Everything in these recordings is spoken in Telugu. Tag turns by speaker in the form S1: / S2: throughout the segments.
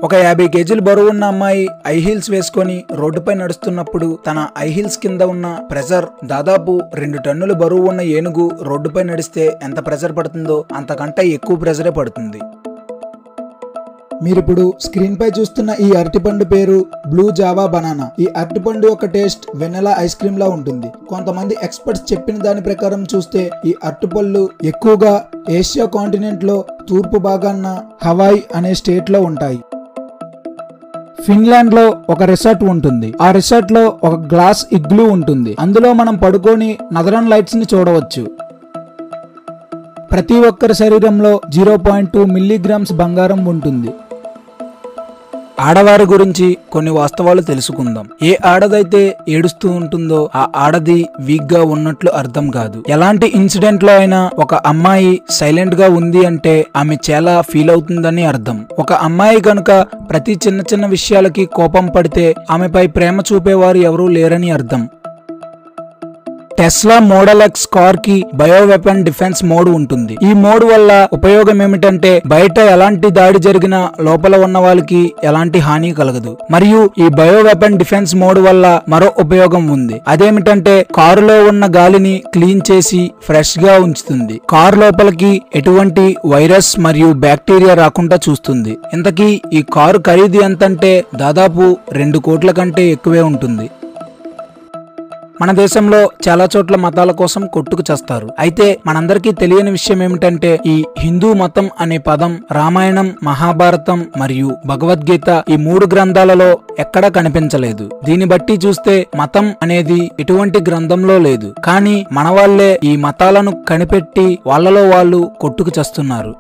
S1: ఒక యాభై కేజీలు బరువు ఉన్న అమ్మాయి ఐ హీల్స్ వేసుకొని రోడ్డుపై నడుస్తున్నప్పుడు తన ఐ హీల్స్ కింద ఉన్న ప్రెజర్ దాదాపు రెండు టన్నుల బరువు ఉన్న ఏనుగు రోడ్డుపై నడిస్తే ఎంత ప్రెజర్ పడుతుందో అంతకంటే ఎక్కువ ప్రెజరే పడుతుంది మీరిప్పుడు స్క్రీన్ పై చూస్తున్న ఈ అరటిపండు పేరు బ్లూ జావా బనానా ఈ అరటిపండు యొక్క టేస్ట్ వెన్నెలా ఐస్ క్రీమ్ లా ఉంటుంది కొంతమంది ఎక్స్పర్ట్స్ చెప్పిన దాని ప్రకారం చూస్తే ఈ అరటిపళ్ళు ఎక్కువగా ఏషియా కాంటినెంట్ లో తూర్పు భాగాన్న హవాయ్ అనే స్టేట్ లో ఉంటాయి ఫిన్లాండ్ లో ఒక రిసార్ట్ ఉంటుంది ఆ రిసార్ట్ లో ఒక గ్లాస్ ఇగ్లూ ఉంటుంది అందులో మనం పడుకొని నదరన్ లైట్స్ ని చూడవచ్చు ప్రతి ఒక్కరి శరీరంలో జీరో పాయింట్ టూ మిల్లీగ్రామ్స్ బంగారం ఉంటుంది ఆడవారి గురించి కొన్ని వాస్తవాలు తెలుసుకుందాం ఏ ఆడదైతే ఏడుస్తూ ఉంటుందో ఆ ఆడది వీక్ గా ఉన్నట్లు అర్థం కాదు ఎలాంటి ఇన్సిడెంట్ లో అయినా ఒక అమ్మాయి సైలెంట్ గా ఉంది అంటే ఆమె చాలా ఫీల్ అవుతుందని అర్థం ఒక అమ్మాయి కనుక ప్రతి చిన్న చిన్న విషయాలకి కోపం పడితే ఆమెపై ప్రేమ చూపేవారు ఎవరూ లేరని అర్థం టెస్లా మోడల్ ఎక్స్ కార్ కి బయో వెపన్ డిఫెన్స్ మోడ్ ఉంటుంది ఈ మోడ్ వల్ల ఉపయోగం ఏమిటంటే బయట ఎలాంటి దాడి జరిగినా లోపల ఉన్న వాళ్ళకి ఎలాంటి హాని కలగదు మరియు ఈ బయో వెపన్ డిఫెన్స్ మోడ్ వల్ల మరో ఉపయోగం ఉంది అదేమిటంటే కారులో ఉన్న గాలిని క్లీన్ చేసి ఫ్రెష్ గా ఉంచుతుంది కారు లోపలికి ఎటువంటి వైరస్ మరియు బ్యాక్టీరియా రాకుండా చూస్తుంది ఇంతకీ ఈ కారు ఖరీదు ఎంతంటే దాదాపు రెండు కోట్ల కంటే ఎక్కువే ఉంటుంది మన దేశంలో చాలా చోట్ల మతాల కోసం కొట్టుకు చేస్తారు అయితే మనందరికీ తెలియని విషయం ఏమిటంటే ఈ హిందూ మతం అనే పదం రామాయణం మహాభారతం మరియు భగవద్గీత ఈ మూడు గ్రంథాలలో ఎక్కడా కనిపించలేదు దీన్ని బట్టి చూస్తే మతం అనేది ఎటువంటి గ్రంథంలో లేదు కానీ మన వాళ్ళే ఈ మతాలను కనిపెట్టి వాళ్ళలో వాళ్ళు కొట్టుకు చేస్తున్నారు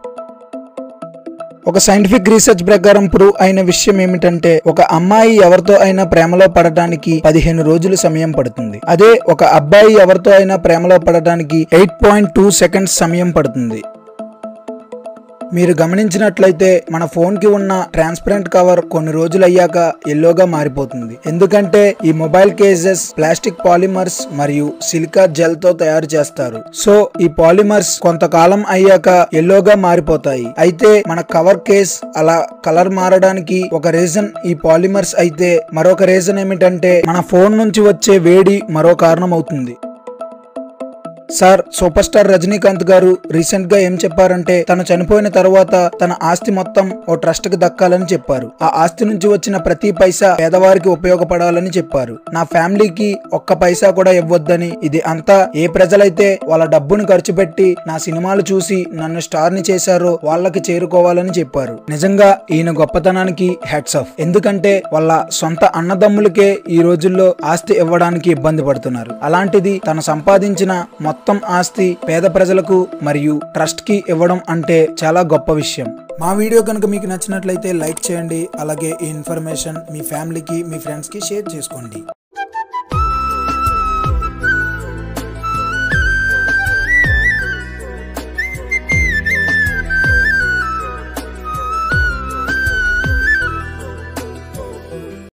S1: ఒక సైంటిఫిక్ రీసెర్చ్ ప్రకారం ప్రూవ్ అయిన విషయం ఏమిటంటే ఒక అమ్మాయి ఎవరితో అయినా ప్రేమలో పడటానికి పదిహేను రోజులు సమయం పడుతుంది అదే ఒక అబ్బాయి ఎవరితో అయినా ప్రేమలో పడటానికి ఎయిట్ పాయింట్ టూ సెకండ్స్ సమయం పడుతుంది మీరు గమనించినట్లయితే మన ఫోన్ కి ఉన్న ట్రాన్స్పరెంట్ కవర్ కొన్ని రోజులు అయ్యాక ఎల్లోగా మారిపోతుంది ఎందుకంటే ఈ మొబైల్ కేసెస్ ప్లాస్టిక్ పాలిమర్స్ మరియు సిలికా జెల్ తో తయారు చేస్తారు సో ఈ పాలిమర్స్ కొంతకాలం అయ్యాక ఎల్లోగా మారిపోతాయి అయితే మన కవర్ కేస్ అలా కలర్ మారడానికి ఒక రీజన్ ఈ పాలిమర్స్ అయితే మరొక రీజన్ ఏమిటంటే మన ఫోన్ నుంచి వచ్చే వేడి మరో కారణం అవుతుంది సార్ సూపర్ స్టార్ రజనీకాంత్ గారు రీసెంట్ గా ఏం చెప్పారంటే తను చనిపోయిన తర్వాత తన ఆస్తి మొత్తం ఓ ట్రస్ట్ కి దక్కాలని చెప్పారు ఆ ఆస్తి నుంచి వచ్చిన ప్రతి పైసా పేదవారికి ఉపయోగపడాలని చెప్పారు నా ఫ్యామిలీకి ఒక్క పైసా కూడా ఇవ్వొద్దని ఇది అంతా ఏ ప్రజలైతే వాళ్ళ డబ్బును ఖర్చు పెట్టి నా సినిమాలు చూసి నన్ను స్టార్ ని చేశారో వాళ్ళకి చేరుకోవాలని చెప్పారు నిజంగా ఈయన గొప్పతనానికి హెడ్స్ ఆఫ్ ఎందుకంటే వాళ్ళ సొంత అన్నదమ్ములకే ఈ రోజుల్లో ఆస్తి ఇవ్వడానికి ఇబ్బంది పడుతున్నారు అలాంటిది తను సంపాదించిన మొత్తం ఆస్తి పేద ప్రజలకు మరియు ట్రస్ట్ కి ఇవ్వడం అంటే చాలా గొప్ప విషయం మా వీడియో కనుక మీకు నచ్చినట్లయితే లైక్ చేయండి అలాగే ఈ ఇన్ఫర్మేషన్ మీ ఫ్యామిలీకి మీ ఫ్రెండ్స్ కి షేర్ చేసుకోండి